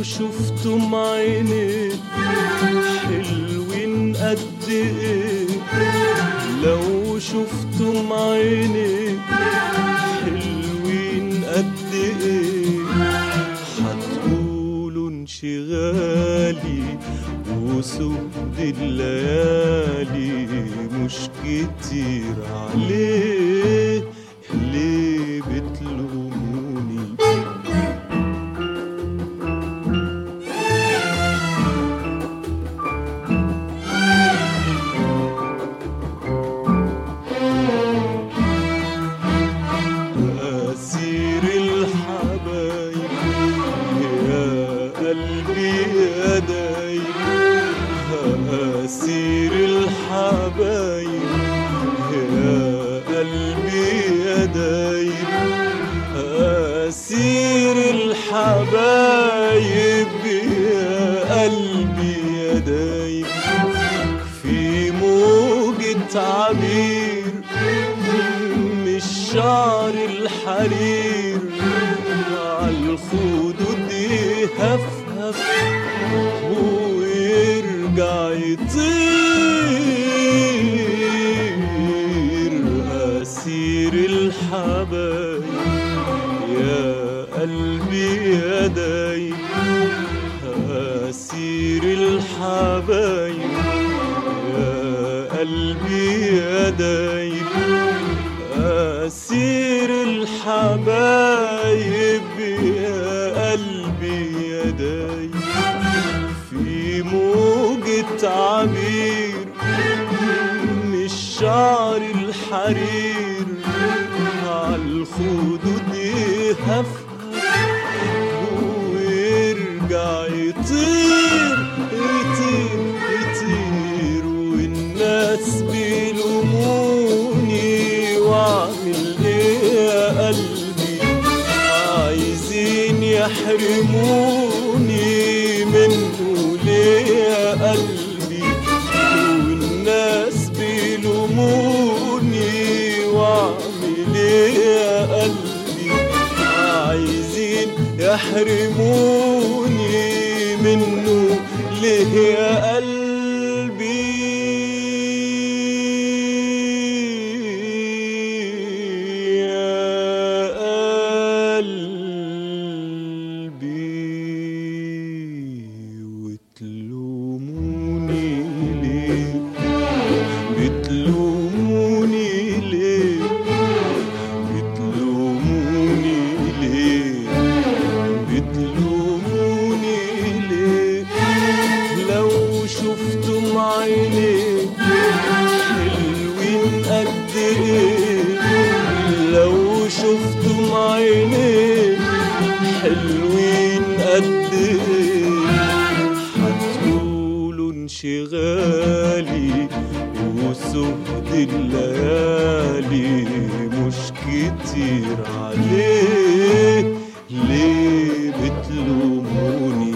شفتم عيني حلوين قد ايه لو شفتم عيني حلوين قد ايه هتقولوا انشغالي وسود الليالي مش كتير عليه ليه بتلوموني أسير الحبايب يا قلبي يا دايب أسير الحبايب يا قلبي يا دايب أسير الحبايب يا قلبي يا دايب في موجة عبير مش شعر الحرير عالخدود يهفهف ويرجع يطير أسير الحبايب يا قلبي يا دايب أسير الحبايب يا قلبي يا دايب أسير الحبايب يا قلبي يا دايب في موجة عبير مش شعر الحرير عالخدود يهفهف ويرجع يطير يطير يطير والناس بيلوموني واعمل ايه يا قلبي عايزين يحرموني منه ليه يا قلبي والناس بيلوموني واعمل ايه يا قلبي عايزين يحرموني منه ليه يا قلبي يا قلبي وتلوموني ليه بتلوموني ليه بتلوموني ليه بتلوموني ليه لو شفتم عيني حلوين قد ايه لو شفتم عيني حلوين قد ايه هتقولوا انشغالي وسهد الليالي مش كتير عليه ليه بتلوموني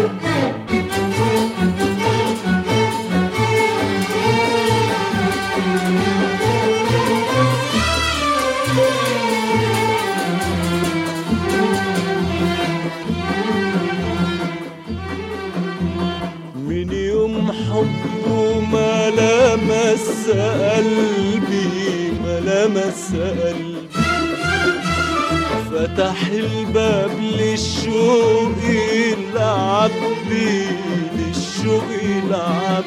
من يوم حبه ما لمس قلبي ما لمس قلبي فتح الباب للشوق يلعب بي للشوق يلعب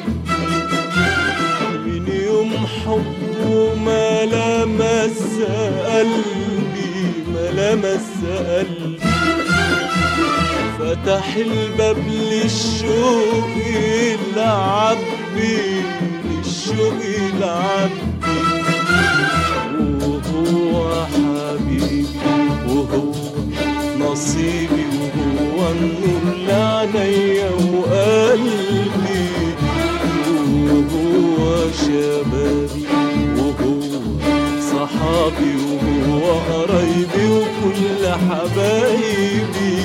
من يوم حبه ما لمس قلبي ما لمس قلبي فتح الباب للشوق يلعب بي للشوق يلعب بي وهو حبيبي وهو نصيبي وهو النور لعينيا وقلبي وهو شبابي وهو صحابي وهو قرايبي وكل حبايبي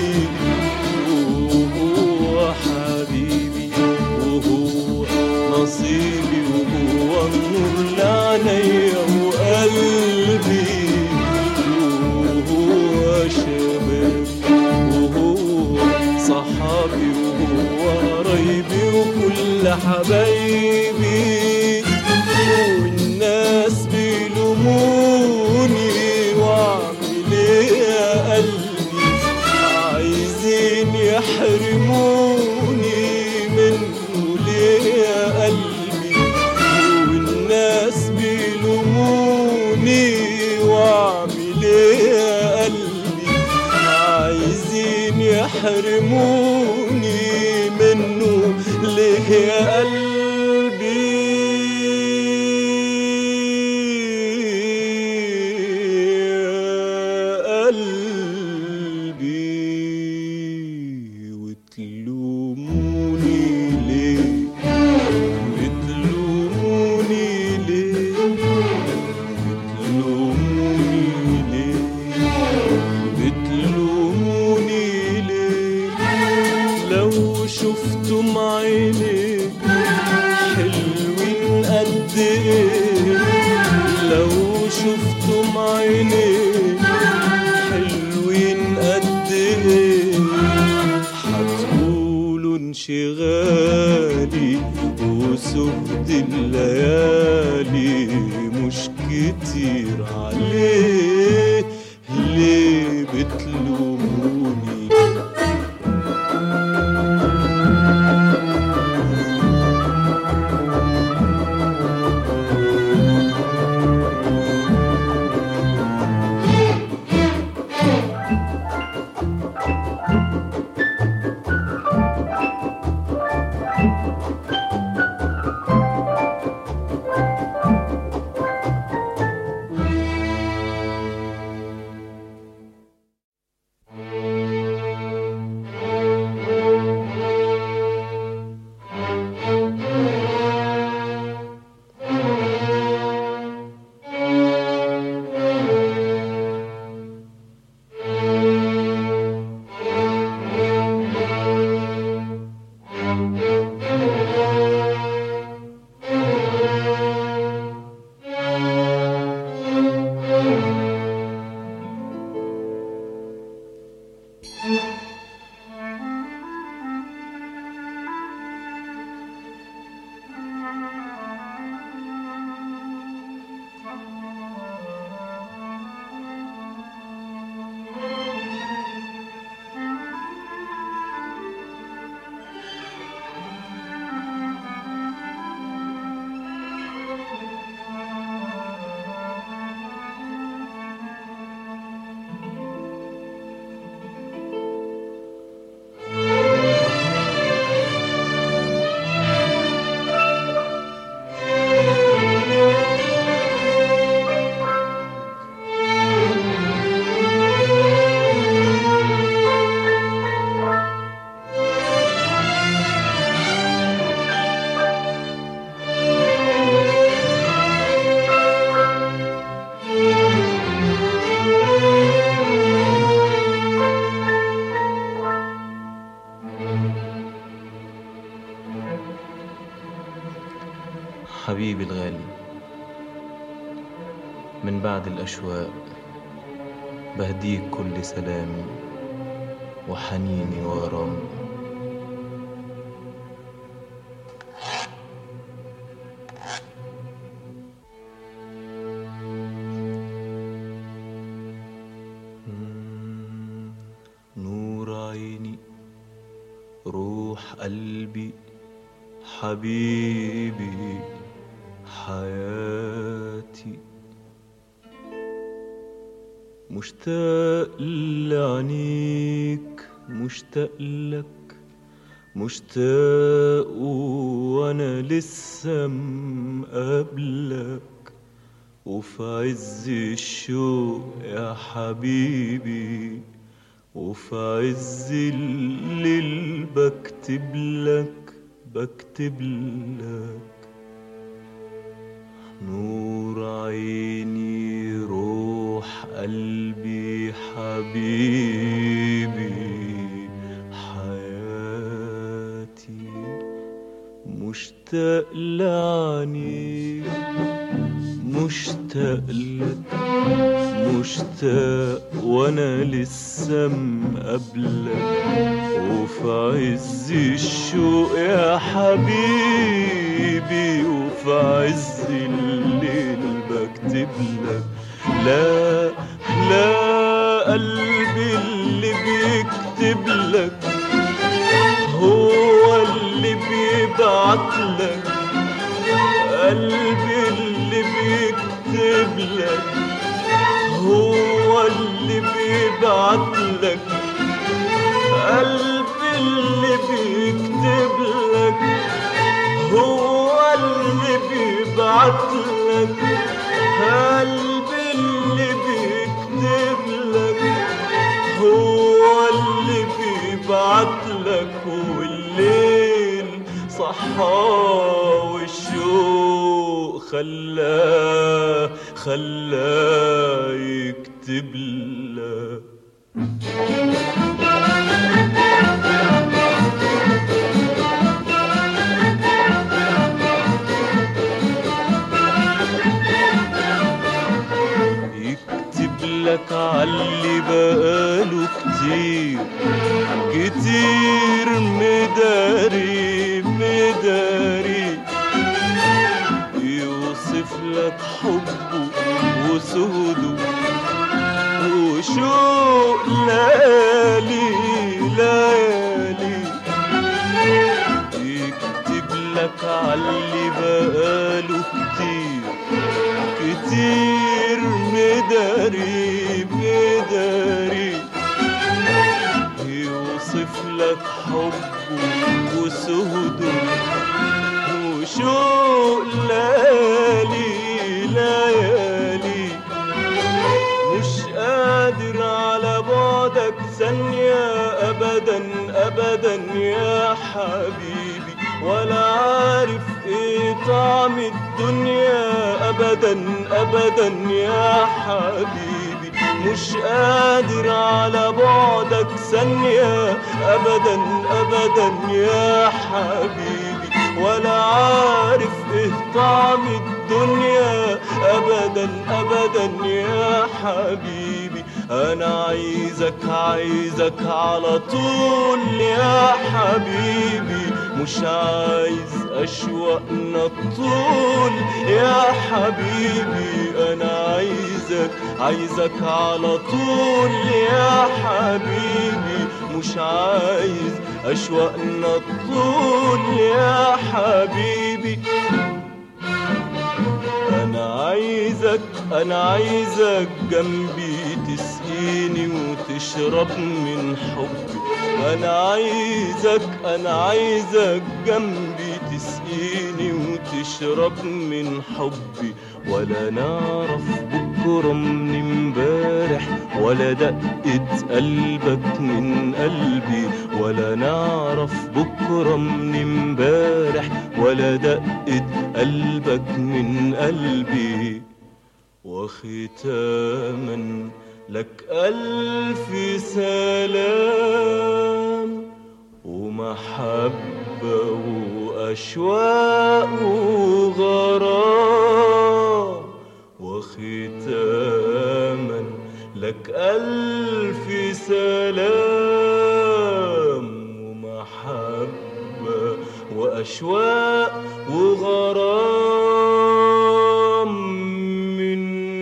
وهو حبيبي وهو نصيبي وهو النور لعينيا وقلبي وهو شبابي وهو صحابي صحابي وهو قرايبي وكل حبايبي والناس بيلوموني واعمل ايه يا قلبي عايزين يحرموني منه ليه يا قلبي والناس بيلوموني واعمل ايه يا قلبي عايزين يحرموني منه ليه يا قلبي يا قلبي وتلوموني ليه بتلوموني ليه بتلوموني ليه بتلوموني ليه لو شفتم عيني حلوين قد ايه لو شفتم عيني حلوين قد ايه هتقولوا انشغالي وسهد الليالي مش كتير عليه ليه بتلوموني حبيبي الغالي من بعد الأشواق بهديك كل سلامي وحنيني وغرامي مم، نور عيني روح قلبي حبيبي حياتي مشتاق لعينيك مشتاق لك مشتاق وانا لسه مقابلك وفي عز الشوق يا حبيبي وفي عز الليل بكتب لك بكتب لك نور عيني روح قلبي حبيبي حياتي مشتاق لعنيك مشتاق لك مشتاق وانا لسه مقابلك وفي عز الشوق يا حبيبي وفي عز الليل بكتب لك لا لا قلبي اللي بيكتب لك هو اللي بيبعت لك قلبي اللي بيكتب لك هو اللي بيبعت لك قلبي اللي بيكتب لك هو اللي بيبعت لك قلبي اللي بيكتب لك هو اللي بيبعت لك والليل صحى والشوق خلاه خلاه يكتب لك يكتب لك عاللي بقاله كتير كتير مداري مداري يوصف لك حبه وسهده وشوق ليالي ليالي يكتب لك عاللي بقاله كتير كتير مداري مداري يوصف لك حبه وسهده وشوق ليالي ليالي مش قادر على بعدك ثانية أبدا أبدا يا حبيبي ولا عارف ايه طعم الدنيا أبدا أبدا يا حبيبي مش قادر على بعدك ثانية أبدا أبدا يا حبيبي ولا عارف ايه طعم الدنيا أبدا أبدا يا حبيبي أنا عايزك عايزك على طول يا حبيبي مش عايز أشواقنا الطول يا حبيبي أنا عايزك عايزك على طول يا حبيبي مش عايز أشواقنا الطول يا حبيبي أنا عايزك أنا عايزك جنبي تسقيني وتشرب من حبي أنا عايزك أنا عايزك جنبي تسقيني وتشرب من حبي ولا نعرف بكرة من امبارح ولا دقة قلبك من قلبي ولا نعرف بكرة من امبارح ولا دقة قلبك من قلبي وختاما لك ألف سلام ومحبة وأشواق وغرام وختاما لك ألف سلام ومحبة وأشواق وغرام من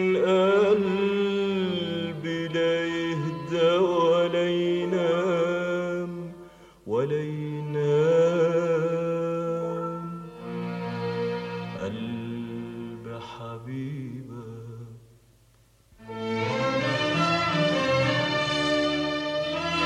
قلبي لا يهدى ولا ينام ولا ينام قلب حبيبك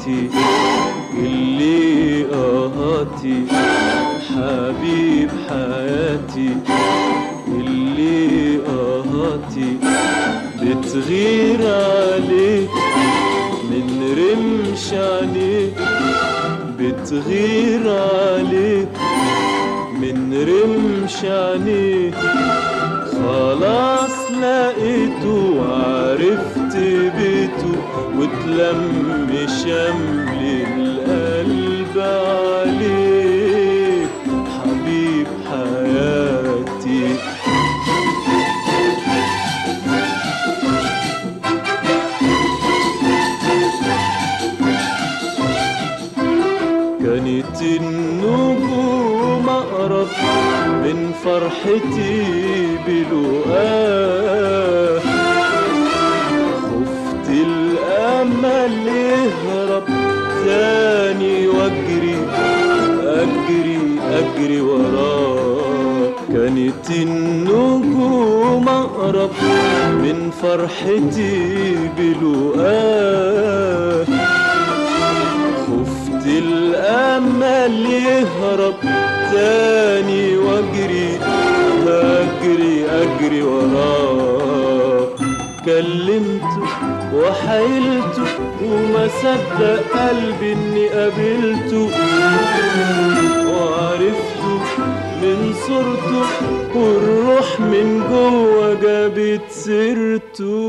حياتي اللي قهاتي حبيب حياتي اللي قهاتي بتغير عليك من رمش عليك بتغير عليك من رمش عليك خلاص لقيته وعرفت بيته وتلم شمل القلب عليك حبيب حياتي كانت النجوم أقرب من فرحتي بلقاه خفت الأمل يهرب تاني واجري أجري أجري وراه كانت النجوم أقرب من فرحتي بلقاه خفت الأمل يهرب تاني واجري أجري أجري وراه كلمته وحيلته وما صدق قلبي اني قابلته وعرفته من صورته والروح من جوه جابت سيرته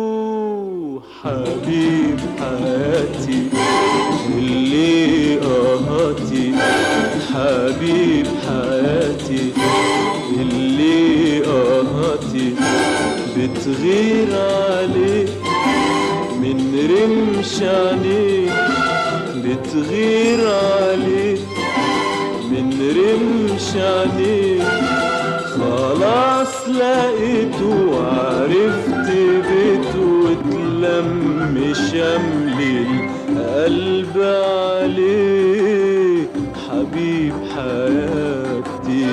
حبيب حياتي اللي قهاتي حبيب حياتي اللي قهاتي بتغير عليك من رمش عليك بتغير عليك من رمش عليك خلاص لقيته وعرفت بيته وتلم شمل القلب عليه حبيب حياتي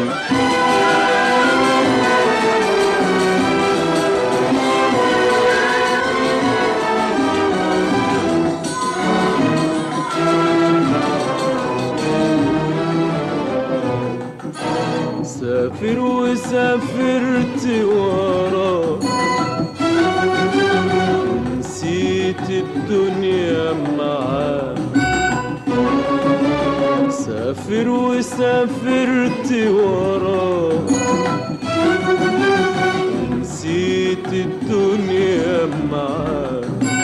سافر وسافرت وراه نسيت الدنيا معاه سافر وسافرت وراه نسيت الدنيا معاه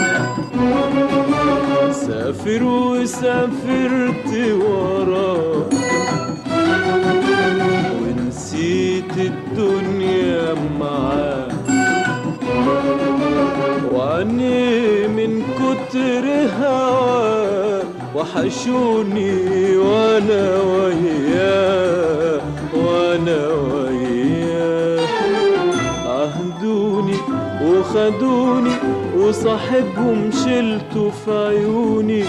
سافر وسافرت وراه ونسيت الدنيا معاه وعني من كتر هواه وحشوني وانا وياه وانا وياه عهدوني وخدوني وصاحبهم شلته في عيوني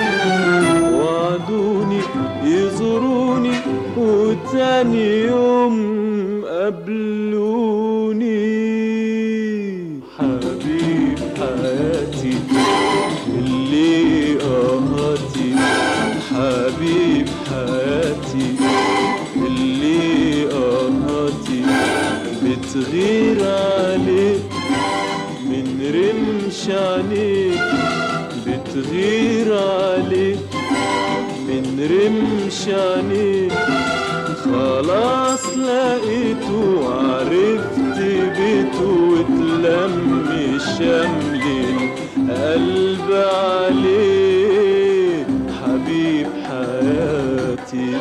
وعدوني يزوروني وتاني يوم قابلوني حبيب حياتي اللي قهاتي حبيب حياتي اللي قهاتي بتغير عليك من رمش عليك بتغير عليك من رمش عليك خلاص لقيته وعرفت بيته وتلم شمل القلب عليه حبيب حياتي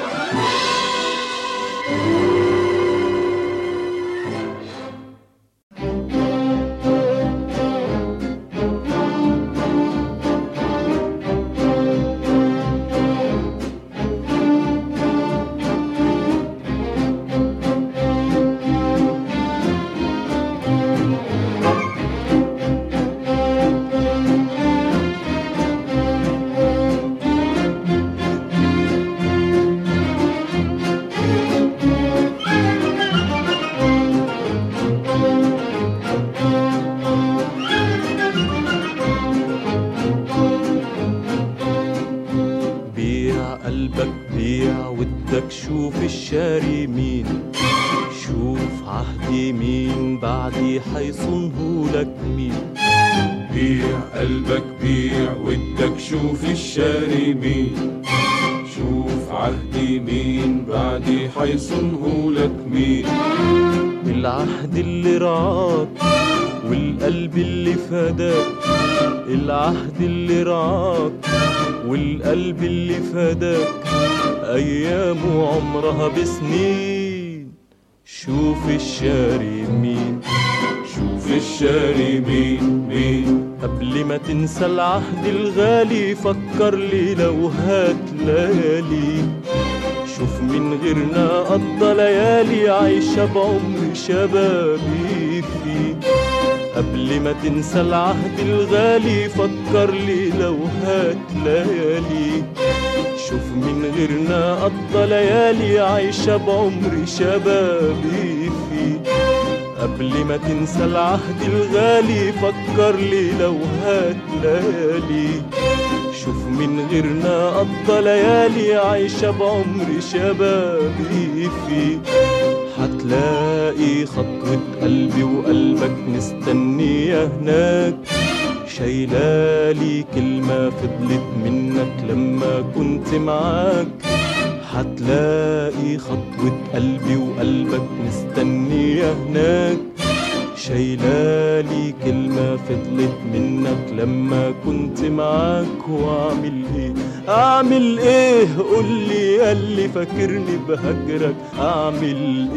شوف الشاري مين شوف عهدي مين بعدي حيصنه لك مين بيع قلبك بيع ودك شوف الشاري مين شوف عهدي مين بعدي حيصنه لك مين العهد اللي رعاك والقلب اللي فداك العهد اللي رعاك والقلب اللي فداك أيامه عمرها بسنين شوف الشاري مين شوف الشاري مين مين قبل ما تنسى العهد الغالي فكر لي لو هات ليالي شوف من غيرنا قضى ليالي عايشة بعمر شبابي فيه قبل ما تنسى العهد الغالي فكر لي لو هات ليالي شوف من غيرنا قضى ليالي عايشة بعمر شبابي فيه قبل ما تنسى العهد الغالي فكر لي لو هات ليالي شوف من غيرنا قضى ليالي عايشة بعمر شبابي فيه حتلاقي خطوة قلبي وقلبك مستنية هناك شايلالي كلمة فضلت منك لما كنت معاك حتلاقي خطوة قلبي وقلبك مستنية هناك شايلالي كلمة فضلت منك لما كنت معاك واعمل ايه اعمل ايه قولي ياللي فاكرني بهجرك اعمل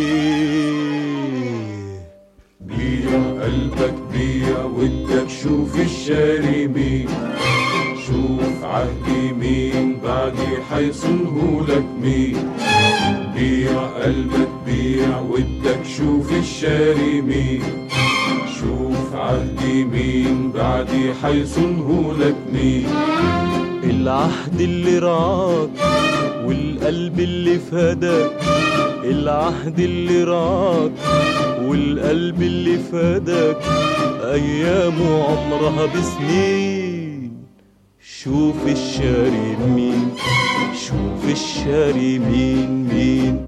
ايه بيع قلبك بيع ودك شوف الشاري مين شوف عهدي مين بعدي حيصنه لك مين بيع قلبك بيع ودك شوف الشاري مين شوف عهدي مين بعدي حيصنه لك مين العهد اللي رعاك والقلب اللي فداك العهد اللي رعاك والقلب اللي فداك أيامه عمرها بسنين شوف الشاري مين شوف الشاري مين مين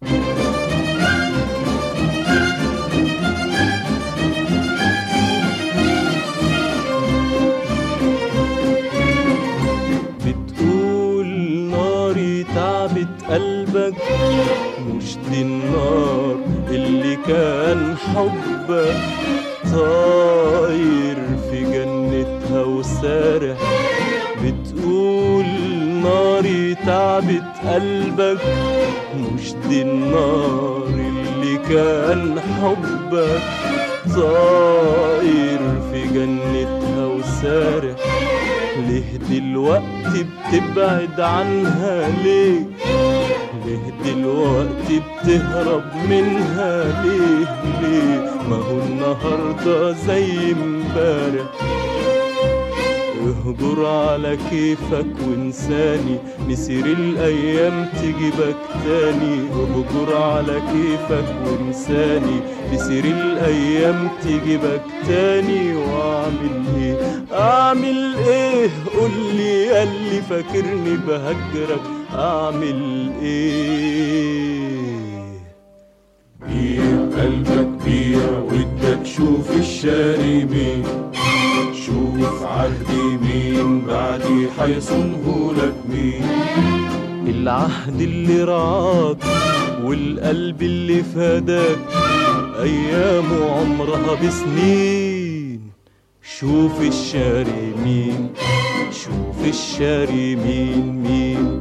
بتقول ناري تعبت قلبك مش دي النار اللي كان حبك طاير في جنتها وسارح بتقول ناري تعبت قلبك مش دي النار اللي كان حبك طاير في جنتها وسارح ليه دلوقتي بتبعد عنها ليه ليه دلوقتي بتهرب منها ليه ليه ما هو النهارده زي امبارح اهجر على كيفك وانساني مسير الايام تجيبك تاني اهجر على كيفك وانساني مسير الايام تجيبك تاني واعمل ايه اعمل ايه قولي ياللي فاكرني بهجرك اعمل ايه بيع قلبك بيع ودك شوف الشاري مين شوف عهدي مين بعدي حيصنه لك مين العهد اللي رعاك والقلب اللي فداك أيامه عمرها بسنين شوف الشاري مين شوف الشاري مين مين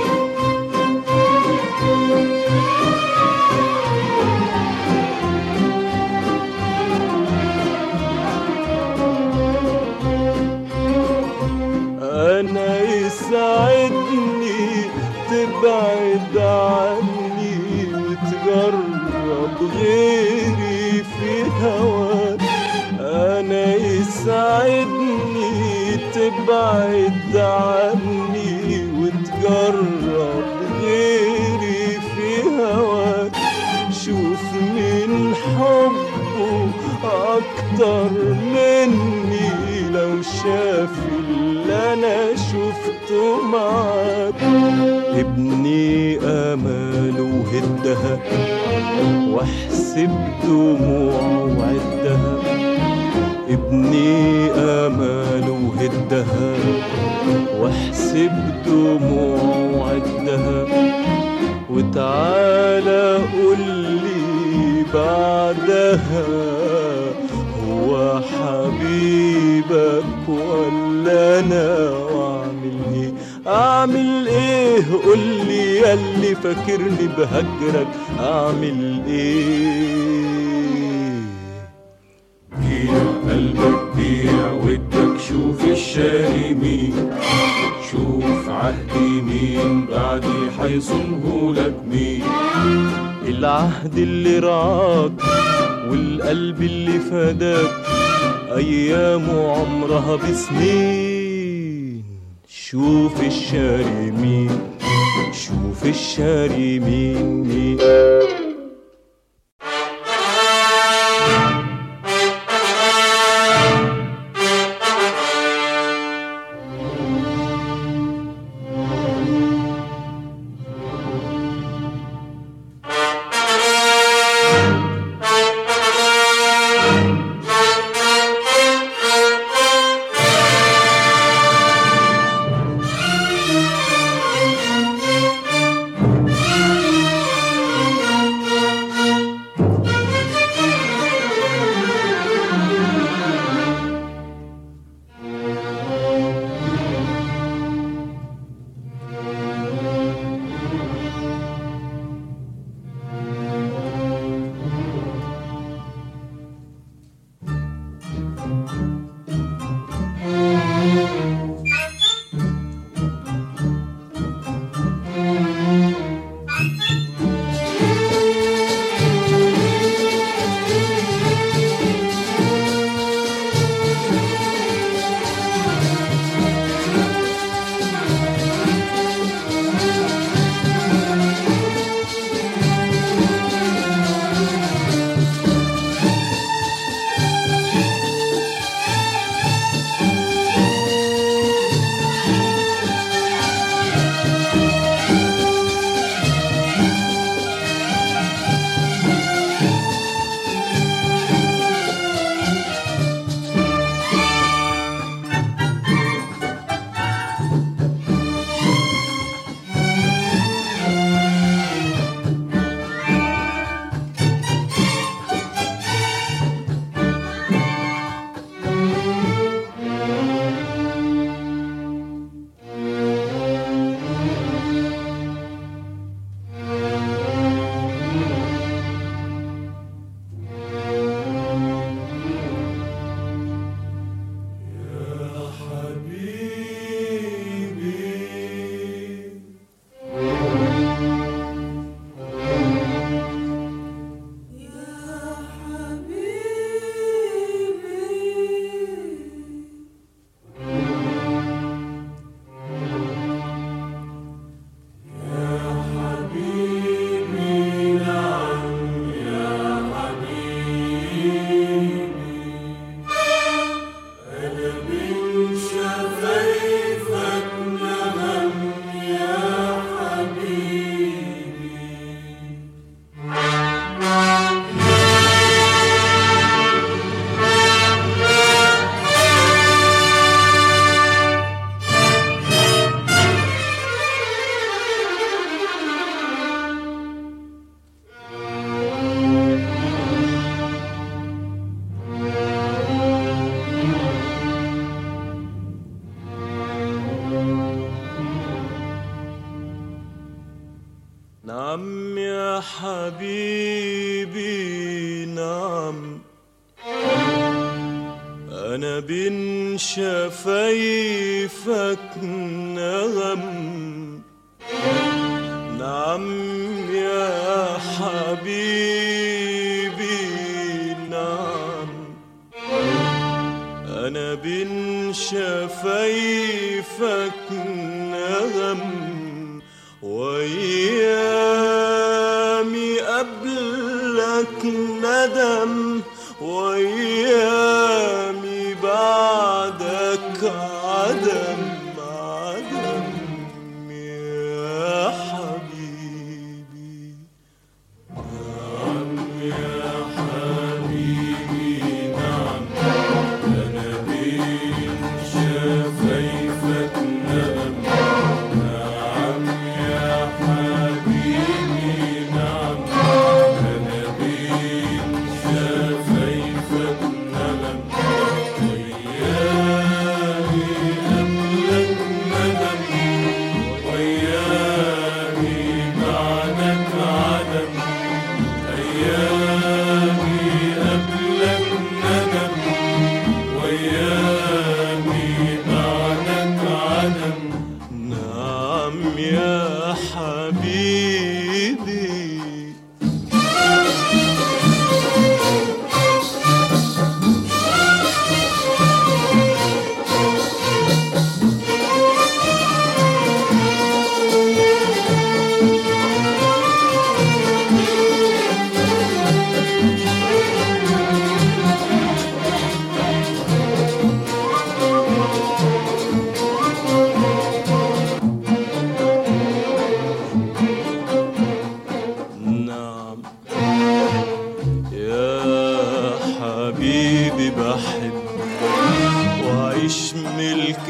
أنا يسعدني تبعد عني وتجرب غيري في هواك أنا يسعدني تبعد عني وتجرب غيري في هواك شوف مين حبه أكتر مني لو شاف اللي انا شفته معاك ابني اماله وهدها واحسب دموعه وعدها ابني اماله وهدها واحسب دموعه وعدها وتعالى قول لي بعدها هو حبيبك ولا انا واعمل ايه اعمل ايه قول لي ياللي فاكرني بهجرك اعمل ايه بيع قلبك بيع ودك شوف الشاري مين شوف عهدي مين بعدي حيصنه لك مين العهد اللي رعاك والقلب اللي فداك أيامه عمرها بسنين شوف الشاري مين شوف الشاري مين مين نعم يا حبيبي نعم أنا بين شفايفك نغم نعم يا حبيبي نعم أنا بين شفايفك نغم وأيامي قبلك ندم وأيامي بعدك عدم عدم يا حبيبي نعم يا حبيبي نعم أنا بين شفايفك نغم نعم يا حبيبي نعم أنا بين شفايفك نغم وياي قبلك ندم وياي بعدك عدم أيامي قبلك ندم ويامي بعدك عدم نعم يا حبيبي نعم يا حبيبي بحبك وعيش ملك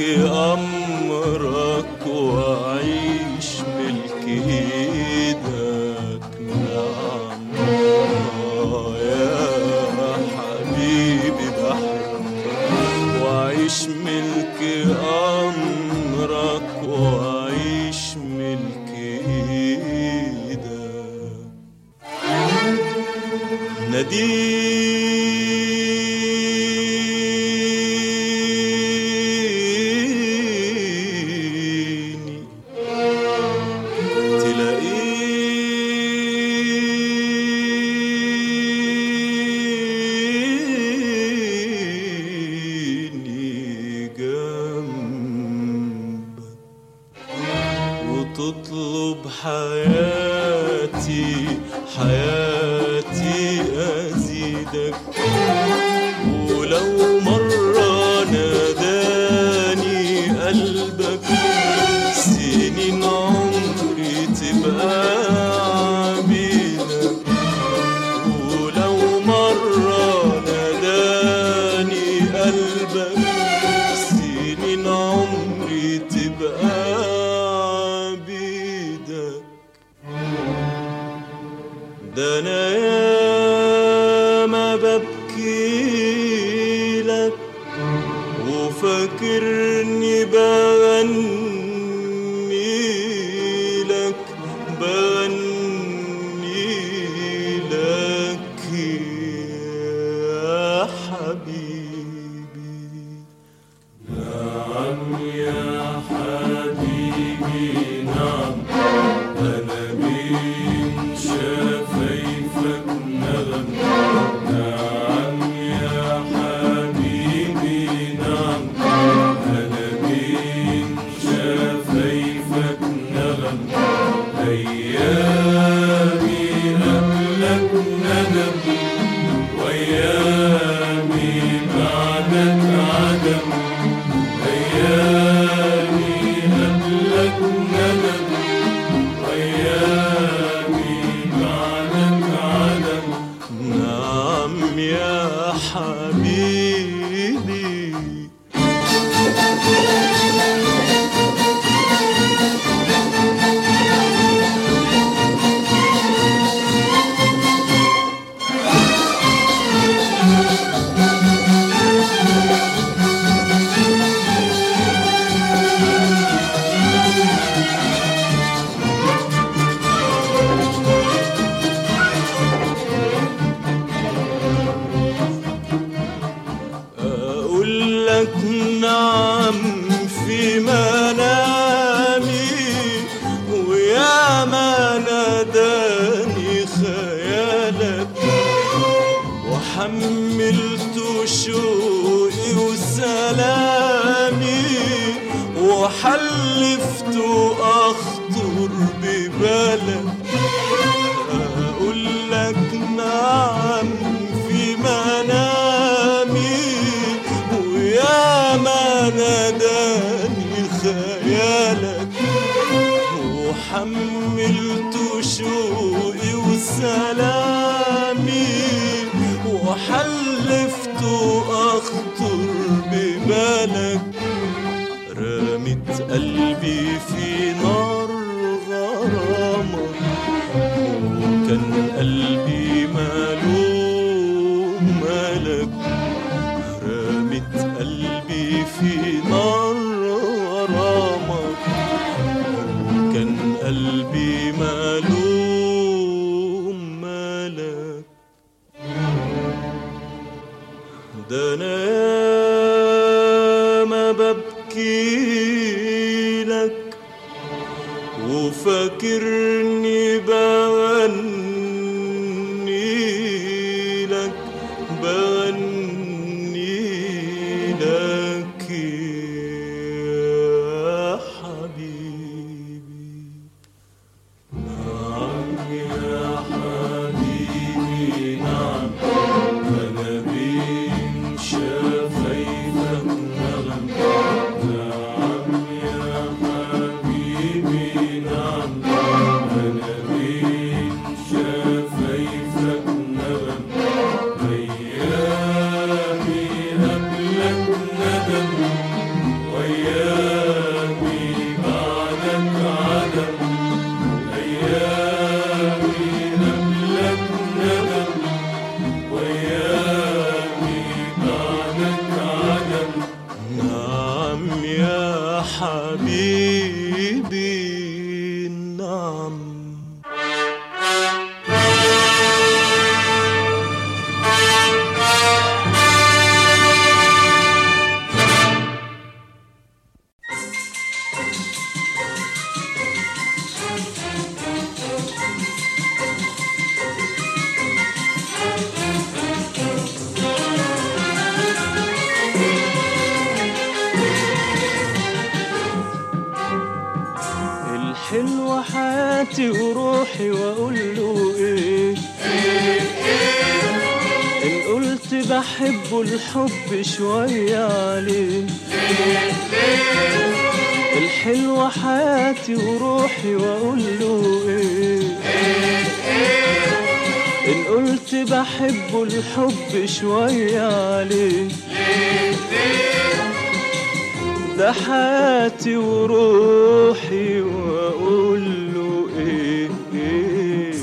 أمرك وعيش ملك إيدك نعم آه يا حبيبي بحبك وعيش ملك أمرك وعيش ملك إيدك ناديني تلاقيني جنبك وتطلب حياتي حياتي أزيدك ولو مرة ناداني قلبك سنين عمري تبقى عبيدك ولو مرة ناداني قلبك سنين عمري تبقى عبيدك ده انا ياما ببكي لك وفاكرني بغني لك بغني لك يا حبيبي نعم يا حبيبي نعم أنا بين شفايفك نغم نعم يا حبيبي نعم أنا بين شفايفك نغم أيامي قبلك ندم وأيامي بعدك عدم أيامي قبلك ندم وأيامي بعدك عدم نعم يا حبيبي أقول لك نعم في منامي ويا ما ناداني خيالك وحملت شوقي وسلامي وحلفت أخطر ببلد أقول لك نعم في منامي ويا ما ناداني خيالك وحملت شوقي وسلامي وحلفت أخطر ببالك رمت قلبي في نار غرامك وكان قلبي ماله مالك رمت قلبي في نار غرامك وكان قلبي ماله مالك ده انا ما ببكي لك وفاكرني بغني لك بغني لك يا حبيبي نعم يا حبيبي نعم أنا بين شفايفك نغم نعم يا حبيبي نعم أنا بين شفايفك نغم أيامي قبلك ندم وأيامي بعدك عدم أيامي قبلك ندم وأيامي بعدك عدم نعم يا حبيبي نعم الحلوة حياتي وروحي واقول له ايه ان قلت بحبه الحب شوية عليه الحلوة حياتي وروحي واقول له ايه ان قلت بحبه الحب شوية عليه ده حياتي وروحي واقول له ايه, إيه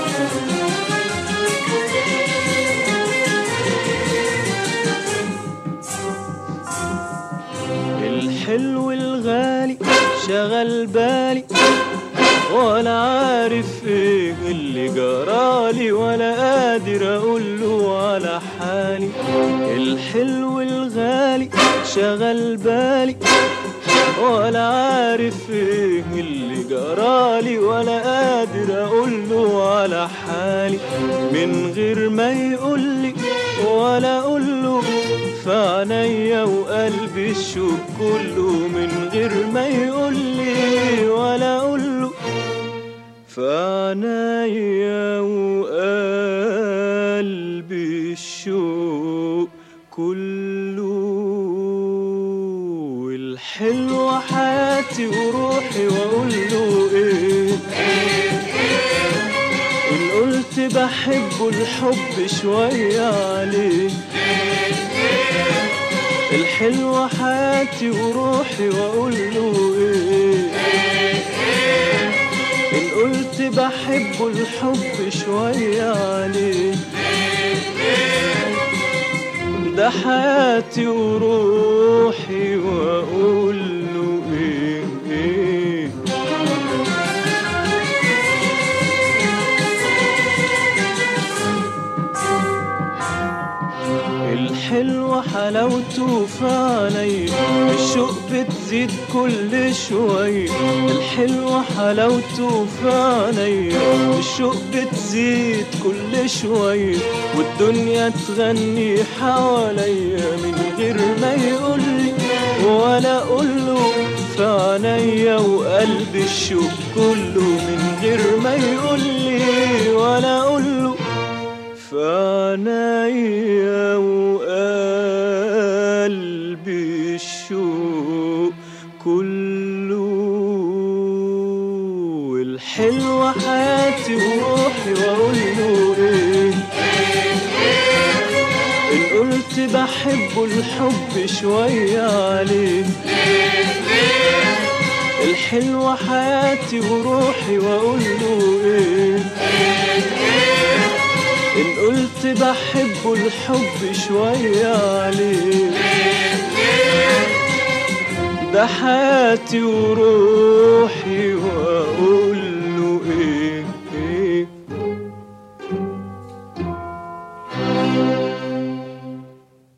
الحلو الغالي شغل بالي ولا عارف ايه اللي جرالي ولا قادر اقول له على حالي الحلو الغالي شغل بالي ولا عارف ايه اللي جرالي ولا قادر اقول له على حالي من غير ما يقول لي ولا اقول له في عينيا وقلبي الشوق كله من غير ما يقول لي ولا اقول له في عينيا وقلبي الشوق كله الحلوة حياتي وروحي واقول له ايه ان قلت بحبه الحب شوية عليه الحلوة حياتي وروحي واقول له ايه ان قلت بحبه الحب شوية عليه ده حياتي وروحي واقول له ايه ايه الحلوة حلاوته في عيني الشوق بتزيد كل شوية الحلوة حلاوته في عيني الشوق بتزيد كل شوية والدنيا تغني حواليا من غير ما يقولي ولا اقوله في عينيا وقلبي الشوق كله من غير ما يقولي ولا اقوله في عينيا وقلبي الشوق حياتي وروحي واقول له ايه ان قلت بحبه الحب شوية عليه الحلوة حياتي وروحي واقول له ايه ان قلت بحبه الحب شوية عليه ده حياتي وروحي واقول